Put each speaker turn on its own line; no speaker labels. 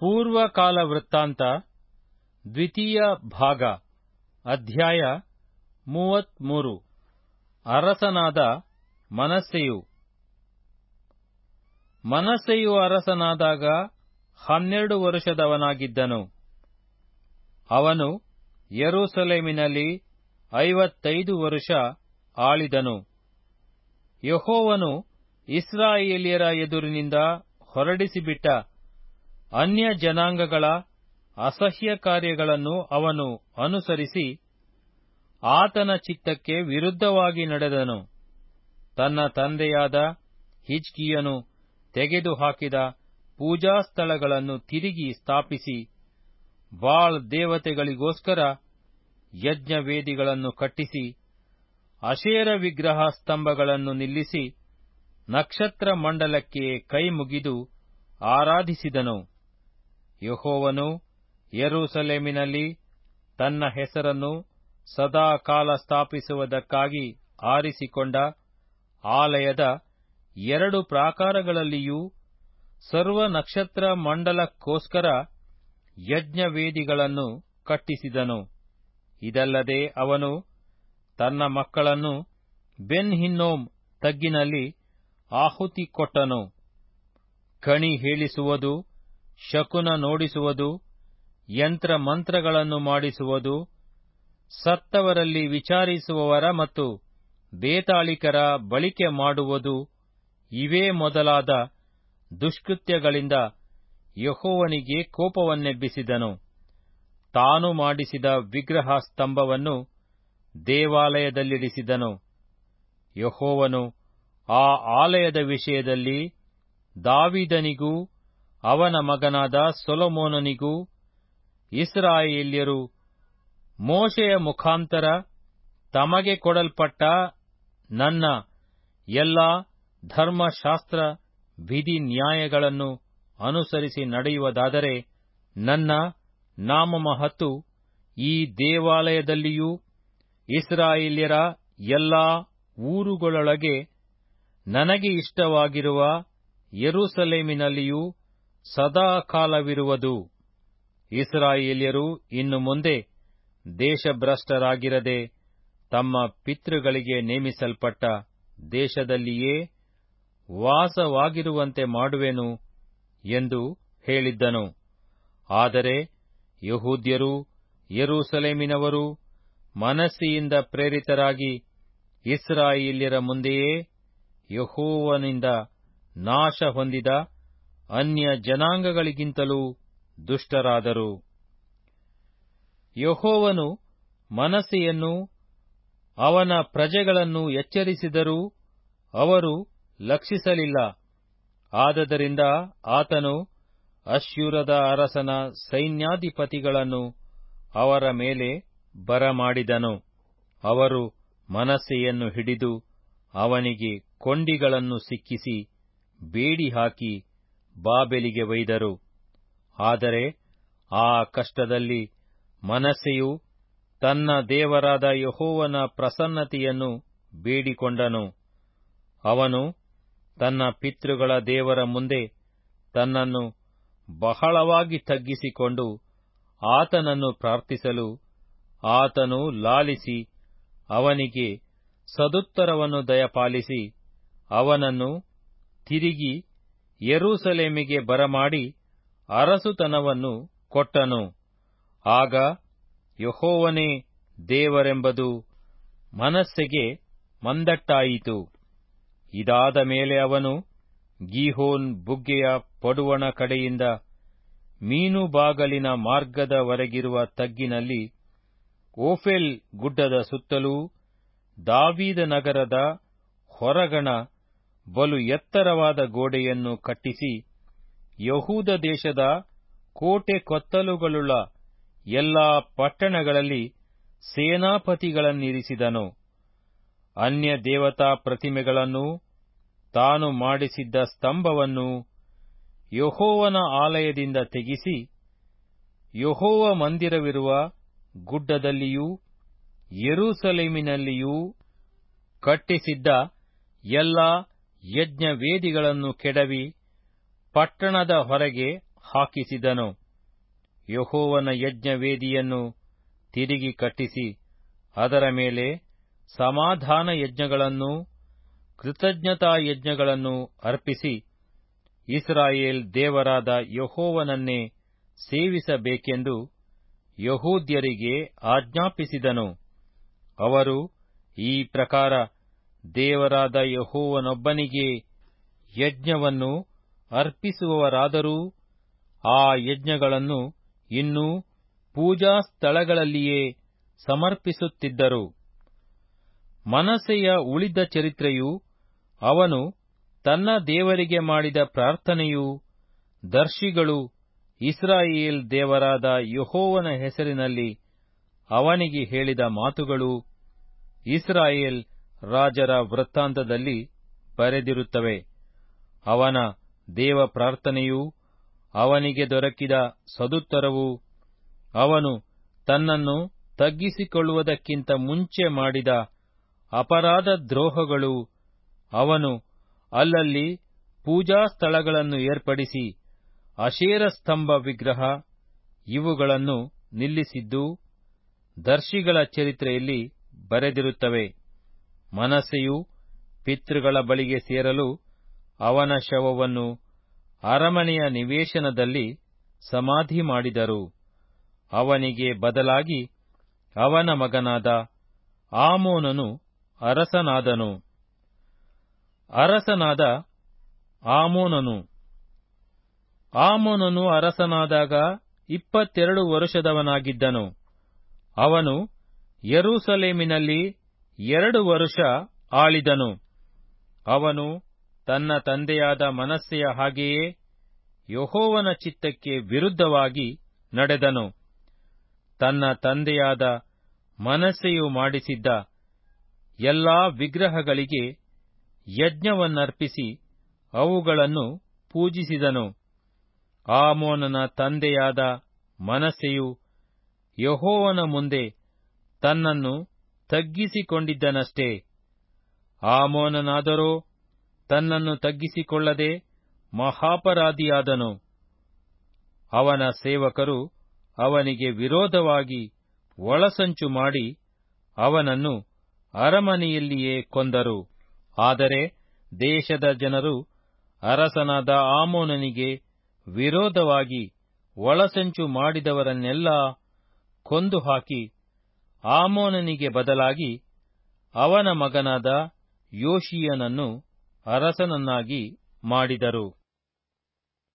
ಪೂರ್ವಕಾಲ ವೃತ್ತಾಂತ ದ್ವಿತೀಯ ಭಾಗ ಅಧ್ಯಾಯ ಮೂವತ್ಮೂರು ಅರಸನಾದ ಮನಸ್ಸೆಯು ಮನಸ್ಸೆಯು ಅರಸನಾದಾಗ ಹನ್ನೆರಡು ವರುಷದವನಾಗಿದ್ದನು ಅವನು ಯೆರೂಸಲೇಮಿನಲ್ಲಿ ಐವತ್ತೈದು ವರುಷ ಆಳಿದನು ಯೆಹೋವನು ಇಸ್ರಾಯೇಲ್ಯರ ಎದುರಿನಿಂದ ಹೊರಡಿಸಿಬಿಟ್ಟ ಅನ್ಯ ಜನಾಂಗಗಳ ಅಸಹ್ಯ ಕಾರ್ಯಗಳನ್ನು ಅವನು ಅನುಸರಿಸಿ ಆತನ ಚಿತ್ತಕ್ಕೆ ವಿರುದ್ಧವಾಗಿ ನಡೆದನು ತನ್ನ ತಂದೆಯಾದ ಹಿಜ್ಕೀಯನು ತೆಗೆದುಹಾಕಿದ ಪೂಜಾಸ್ಥಳಗಳನ್ನು ತಿರುಗಿ ಸ್ಥಾಪಿಸಿ ಬಾಳ್ ದೇವತೆಗಳಿಗೋಸ್ಕರ ಯಜ್ಞವೇದಿಗಳನ್ನು ಕಟ್ಟಿಸಿ ಅಶೇರ ವಿಗ್ರಹ ಸ್ತಂಭಗಳನ್ನು ನಿಲ್ಲಿಸಿ ನಕ್ಷತ್ರ ಮಂಡಲಕ್ಕೆ ಕೈಮುಗಿದು ಆರಾಧಿಸಿದನು ಯೆಹೋವನು ಯೆರೂಸಲೇಮಿನಲ್ಲಿ ತನ್ನ ಹೆಸರನ್ನು ಸದಾ ಕಾಲ ಸ್ಥಾಪಿಸುವುದಕ್ಕಾಗಿ ಆರಿಸಿಕೊಂಡ ಆಲಯದ ಎರಡು ಪ್ರಾಕಾರಗಳಲ್ಲಿಯೂ ಸರ್ವ ನಕ್ಷತ್ರ ಮಂಡಲಕ್ಕೋಸ್ಕರ ಯಜ್ಞವೇದಿಗಳನ್ನು ಕಟ್ಟಿಸಿದನು ಇದಲ್ಲದೆ ಅವನು ತನ್ನ ಮಕ್ಕಳನ್ನು ಬೆನ್ ಹಿನ್ನೋಮ್ ತಗ್ಗಿನಲ್ಲಿ ಆಹುತಿ ಕೊಟ್ಟನು ಕಣಿ ಹೇಳಿಸುವುದು ಶಕುನ ನೋಡಿಸುವುದು ಯಂತ್ರ ಮಂತ್ರಗಳನ್ನು ಮಾಡಿಸುವುದು ಸತ್ತವರಲ್ಲಿ ವಿಚಾರಿಸುವವರ ಮತ್ತು ಬೇತಾಳಿಕರ ಬಳಿಕೆ ಮಾಡುವುದು ಇವೇ ಮೊದಲಾದ ದುಷ್ಕೃತ್ಯಗಳಿಂದ ಯೆಹೋವನಿಗೆ ಕೋಪವನ್ನೆಬ್ಬಿಸಿದನು ತಾನು ಮಾಡಿಸಿದ ವಿಗ್ರಹ ಸ್ತಂಭವನ್ನು ದೇವಾಲಯದಲ್ಲಿಡಿಸಿದನು ಯೆಹೋವನು ಆ ಆಲಯದ ವಿಷಯದಲ್ಲಿ ದಾವಿದನಿಗೂ ಅವನ ಮಗನಾದ ಸೊಲೊಮೋನನಿಗೂ ಇಸ್ರಾಯೇಲ್ಯರು ಮೋಶೆಯ ಮುಖಾಂತರ ತಮಗೆ ಕೊಡಲ್ಪಟ್ಟ ನನ್ನ ಎಲ್ಲಾ ಧರ್ಮಶಾಸ್ತ್ರ ವಿಧಿ ನ್ಯಾಯಗಳನ್ನು ಅನುಸರಿಸಿ ನಡೆಯುವುದಾದರೆ ನನ್ನ ನಾಮಮಹತ್ತು ಈ ದೇವಾಲಯದಲ್ಲಿಯೂ ಇಸ್ರಾಯೇಲ್ಯರ ಎಲ್ಲಾ ಊರುಗಳೊಳಗೆ ನನಗೆ ಇಷ್ಟವಾಗಿರುವ ಯೆರೂಸಲೇಮಿನಲ್ಲಿಯೂ ಸದಾಕಾಲವಿರುವುದು ಇಸ್ರಾಯೇಲ್ಯರು ಇನ್ನು ಮುಂದೆ ದೇಶಭ್ರಷ್ಟರಾಗಿರದೆ ತಮ್ಮ ಪಿತೃಗಳಿಗೆ ನೇಮಿಸಲ್ಪಟ್ಟ ದೇಶದಲ್ಲಿಯೇ ವಾಸವಾಗಿರುವಂತೆ ಮಾಡುವೆನು ಎಂದು ಹೇಳಿದ್ದನು ಆದರೆ ಯಹೂದ್ಯರು ಯೆರೂಸಲೇಮಿನವರು ಮನಸ್ಸಿಯಿಂದ ಪ್ರೇರಿತರಾಗಿ ಇಸ್ರಾಯೇಲ್ಯರ ಮುಂದೆಯೇ ಯಹೋವನಿಂದ ನಾಶ ಹೊಂದಿದ ಅನ್ಯ ಜನಾಂಗಗಳಿಗಿಂತಲೂ ದುಷ್ಟರಾದರು ಯಹೋವನು ಮನಸ್ಸೆಯನ್ನು ಅವನ ಪ್ರಜೆಗಳನ್ನು ಎಚ್ಚರಿಸಿದರೂ ಅವರು ಲಕ್ಷಿಸಲಿಲ್ಲ ಆದದರಿಂದ ಆತನು ಅಶ್ಯೂರದ ಅರಸನ ಸೈನ್ಯಾಧಿಪತಿಗಳನ್ನು ಅವರ ಮೇಲೆ ಬರಮಾಡಿದನು ಅವರು ಮನಸ್ಸೆಯನ್ನು ಹಿಡಿದು ಅವನಿಗೆ ಕೊಂಡಿಗಳನ್ನು ಸಿಕ್ಕಿಸಿ ಬೇಡಿ ಹಾಕಿ ಬಾಬೆಲಿಗೆ ಒಯ್ದರು ಆದರೆ ಆ ಕಷ್ಟದಲ್ಲಿ ಮನಸ್ಸೆಯು ತನ್ನ ದೇವರಾದ ಯಹೋವನ ಪ್ರಸನ್ನತೆಯನ್ನು ಬೇಡಿಕೊಂಡನು ಅವನು ತನ್ನ ಪಿತೃಗಳ ದೇವರ ಮುಂದೆ ತನ್ನನ್ನು ಬಹಳವಾಗಿ ತಗ್ಗಿಸಿಕೊಂಡು ಆತನನ್ನು ಪ್ರಾರ್ಥಿಸಲು ಆತನು ಲಾಲಿಸಿ ಅವನಿಗೆ ಸದುತ್ತರವನ್ನು ದಯಪಾಲಿಸಿ ಅವನನ್ನು ತಿರುಗಿ ಯೆರೂಸಲೇಮಿಗೆ ಬರಮಾಡಿ ಅರಸುತನವನ್ನು ಕೊಟ್ಟನು ಆಗ ಯಹೋವನೇ ದೇವರೆಂಬುದು ಮನಸ್ಸೆಗೆ ಮಂದಟ್ಟಾಯಿತು ಇದಾದ ಮೇಲೆ ಅವನು ಗೀಹೋನ್ ಬುಗ್ಗೆಯ ಪಡುವಣ ಕಡೆಯಿಂದ ಮೀನುಬಾಗಲಿನ ಮಾರ್ಗದವರೆಗಿರುವ ತಗ್ಗಿನಲ್ಲಿ ಓಫೆಲ್ ಗುಡ್ಡದ ಸುತ್ತಲೂ ದಾವೀದ ನಗರದ ಹೊರಗಣ ಬಲು ಎತ್ತರವಾದ ಗೋಡೆಯನ್ನು ಕಟ್ಟಿಸಿ ಯಹೂದ ದೇಶದ ಕೋಟೆ ಕೊತ್ತಲುಗಳುಳ್ಳ ಎಲ್ಲಾ ಪಟ್ಟಣಗಳಲ್ಲಿ ಸೇನಾಪತಿಗಳನ್ನಿರಿಸಿದನು ಅನ್ಯ ದೇವತಾ ಪ್ರತಿಮೆಗಳನ್ನೂ ತಾನು ಮಾಡಿಸಿದ್ದ ಸ್ತಂಭವನ್ನು ಯಹೋವನ ಆಲಯದಿಂದ ತೆಗಿಸಿ ಯಹೋವ ಮಂದಿರವಿರುವ ಗುಡ್ಡದಲ್ಲಿಯೂ ಯೆರೂಸಲೇಮಿನಲ್ಲಿಯೂ ಕಟ್ಟಿಸಿದ್ದ ಎಲ್ಲಾ ಯಜ್ಞವೇದಿಗಳನ್ನು ಕೆಡವಿ ಪಟ್ಟಣದ ಹೊರಗೆ ಹಾಕಿಸಿದನು ಯಹೋವನ ಯಜ್ಞವೇದಿಯನ್ನು ತಿರುಗಿ ಕಟ್ಟಿಸಿ ಅದರ ಮೇಲೆ ಸಮಾಧಾನ ಯಜ್ಞಗಳನ್ನೂ ಕೃತಜ್ಞತಾ ಯಜ್ಞಗಳನ್ನು ಅರ್ಪಿಸಿ ಇಸ್ರಾಯೇಲ್ ದೇವರಾದ ಯಹೋವನನ್ನೇ ಸೇವಿಸಬೇಕೆಂದು ಯಹೂದ್ಯರಿಗೆ ಆಜ್ಞಾಪಿಸಿದನು ಅವರು ಈ ಪ್ರಕಾರ ದೇವರಾದ ಯಹೋವನೊಬ್ಬನಿಗೆ ಯಜ್ಞವನ್ನು ಅರ್ಪಿಸುವವರಾದರೂ ಆ ಯಜ್ಞಗಳನ್ನು ಇನ್ನೂ ಪೂಜಾ ಸ್ಥಳಗಳಲ್ಲಿಯೇ ಸಮರ್ಪಿಸುತ್ತಿದ್ದರು ಮನಸ್ಸೆಯ ಉಳಿದ ಚರಿತ್ರೆಯು ಅವನು ತನ್ನ ದೇವರಿಗೆ ಮಾಡಿದ ಪ್ರಾರ್ಥನೆಯೂ ದರ್ಶಿಗಳು ಇಸ್ರಾಯೇಲ್ ದೇವರಾದ ಯಹೋವನ ಹೆಸರಿನಲ್ಲಿ ಅವನಿಗೆ ಹೇಳಿದ ಮಾತುಗಳು ಇಸ್ರಾಯೇಲ್ ರಾಜರ ವೃತ್ತಾಂತದಲ್ಲಿ ಬರೆದಿರುತ್ತವೆ ಅವನ ದೇವ ಪ್ರಾರ್ಥನೆಯೂ ಅವನಿಗೆ ದೊರಕಿದ ಸದುತ್ತರವು ಅವನು ತನ್ನನ್ನು ತಗ್ಗಿಸಿಕೊಳ್ಳುವುದಕ್ಕಿಂತ ಮುಂಚೆ ಮಾಡಿದ ಅಪರಾಧ ದ್ರೋಹಗಳು ಅವನು ಅಲ್ಲಲ್ಲಿ ಪೂಜಾ ಸ್ಥಳಗಳನ್ನು ಏರ್ಪಡಿಸಿ ಅಶೇರ ಸ್ತಂಭ ವಿಗ್ರಹ ಇವುಗಳನ್ನು ನಿಲ್ಲಿಸಿದ್ದು ದರ್ಶಿಗಳ ಚರಿತ್ರೆಯಲ್ಲಿ ಬರೆದಿರುತ್ತವೆ ಮನಸ್ಸೆಯು ಪಿತೃಗಳ ಬಳಿಗೆ ಸೇರಲು ಅವನ ಶವವನ್ನು ಅರಮನೆಯ ನಿವೇಶನದಲ್ಲಿ ಸಮಾಧಿ ಮಾಡಿದರು ಅವನಿಗೆ ಬದಲಾಗಿ ಅವನ ಮಗನಾದ ಆಮೋನನು ಅರಸನಾದನು ಅರಸನಾದ ಆಮೋನನು ಆಮೋನನು ಅರಸನಾದಾಗ ಇಪ್ಪತ್ತೆರಡು ವರುಷದವನಾಗಿದ್ದನು ಅವನು ಯರೂಸಲೇಮಿನಲ್ಲಿ ಎರಡು ವರುಷ ಆಳಿದನು ಅವನು ತನ್ನ ತಂದೆಯಾದ ಮನಸ್ಸೆಯ ಹಾಗೆಯೇ ಯಹೋವನ ಚಿತ್ತಕ್ಕೆ ವಿರುದ್ಧವಾಗಿ ನಡೆದನು ತನ್ನ ತಂದೆಯಾದ ಮನಸ್ಸೆಯು ಮಾಡಿಸಿದ್ದ ಎಲ್ಲಾ ವಿಗ್ರಹಗಳಿಗೆ ಯಜ್ಞವನ್ನರ್ಪಿಸಿ ಅವುಗಳನ್ನು ಪೂಜಿಸಿದನು ಆಮೋನನ ತಂದೆಯಾದ ಮನಸ್ಸೆಯು ಯಹೋವನ ಮುಂದೆ ತನ್ನನ್ನು ತಗ್ಗಿಸಿಕೊಂಡಿದ್ದನಷ್ಟೇ ಆಮೋನನಾದರೋ ತನ್ನನ್ನು ತಗ್ಗಿಸಿಕೊಳ್ಳದೆ ಮಹಾಪರಾಧಿಯಾದನು ಅವನ ಸೇವಕರು ಅವನಿಗೆ ವಿರೋಧವಾಗಿ ಒಳಸಂಚು ಮಾಡಿ ಅವನನ್ನು ಅರಮನೆಯಲ್ಲಿಯೇ ಕೊಂದರು ಆದರೆ ದೇಶದ ಜನರು ಅರಸನಾದ ಆಮೋನನಿಗೆ ವಿರೋಧವಾಗಿ ಒಳಸಂಚು ಮಾಡಿದವರನ್ನೆಲ್ಲ ಕೊಂದು ಹಾಕಿ ಆಮೋನನಿಗೆ ಬದಲಾಗಿ ಅವನ ಮಗನಾದ ಯೋಷಿಯನನ್ನು ಅರಸನನ್ನಾಗಿ ಮಾಡಿದರು